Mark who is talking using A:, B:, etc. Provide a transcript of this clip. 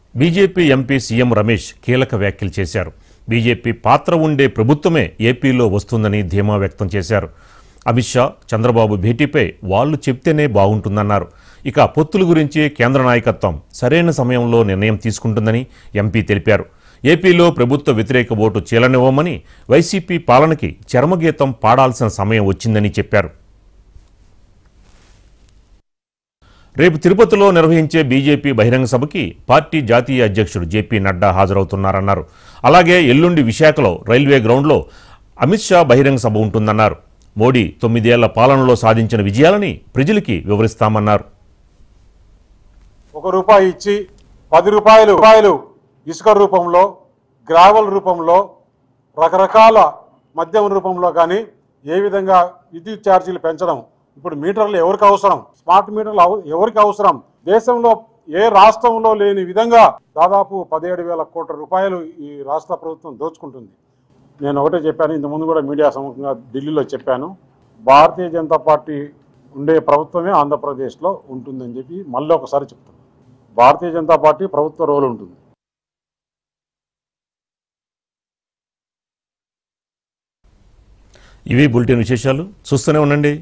A: BJP MP CM Ramesh కీలక వ్యాఖ్యలు చేశారు బీజేపీ పాత్ర ఉండే ప్రభుత్వమే ఏపీలో వస్తుందని ధీమా వ్యక్తం చేశారు అమిత్ షా చంద్రబాబు భేటీపై వాళ్ళు చెప్తేనే బాగుంటుందన్నారు ఇక పొత్తుల గురించి కేంద్ర నాయకత్వం సరైన సమయంలో నిర్ణయం తీసుకుంటుందని ఎంపీ తెలిపారు ఏపీలో ప్రభుత్వ వ్యతిరేక ఓటు చీలనివ్వమని వైసీపీ పాలనకి చర్మగీతం పాడాల్సిన సమయం వచ్చిందని చెప్పారు రేపు తిరుపతిలో నిర్వహించే బీజేపీ బహిరంగ సభకి పార్టీ జాతీయ అధ్యక్షుడు జేపీ నడ్డా హాజరవుతున్నారన్నారు అలాగే ఎల్లుండి విశాఖలో రైల్వే గ్రౌండ్లో అమిత్ షా బహిరంగ సభ ఉంటుందన్నారు మోడీ తొమ్మిదేళ్ల పాలనలో సాధించిన విజయాలని ప్రజలకి వివరిస్తామన్నారు
B: ఒక రూపాయి ఇచ్చి పది రూపాయలు రూపాయలు ఇసుక రూపంలో గ్రావెల్ రూపంలో రకరకాల మద్యం రూపంలో కానీ ఏ విధంగా విద్యుత్ ఛార్జీలు పెంచడం ఇప్పుడు మీటర్లు ఎవరికి అవసరం స్మార్ట్ మీటర్లు అవ- ఎవరికి అవసరం దేశంలో ఏ రాష్ట్రంలో లేని విధంగా దాదాపు పదిహేడు వేల కోట్ల రూపాయలు ఈ రాష్ట్ర ప్రభుత్వం దోచుకుంటుంది నేను ఒకటే చెప్పాను ఇంత ముందు కూడా మీడియా సముఖంగా ఢిల్లీలో చెప్పాను భారతీయ జనతా పార్టీ ఉండే ప్రభుత్వమే ఆంధ్రప్రదేశ్లో ఉంటుందని చెప్పి మళ్ళీ ఒకసారి చెప్తాను భారతీయ జనతా పార్టీ ప్రభుత్వ రోల్ ఉంటుంది
A: ఇవి బులెటిన్ విశేషాలు చూస్తూనే ఉండండి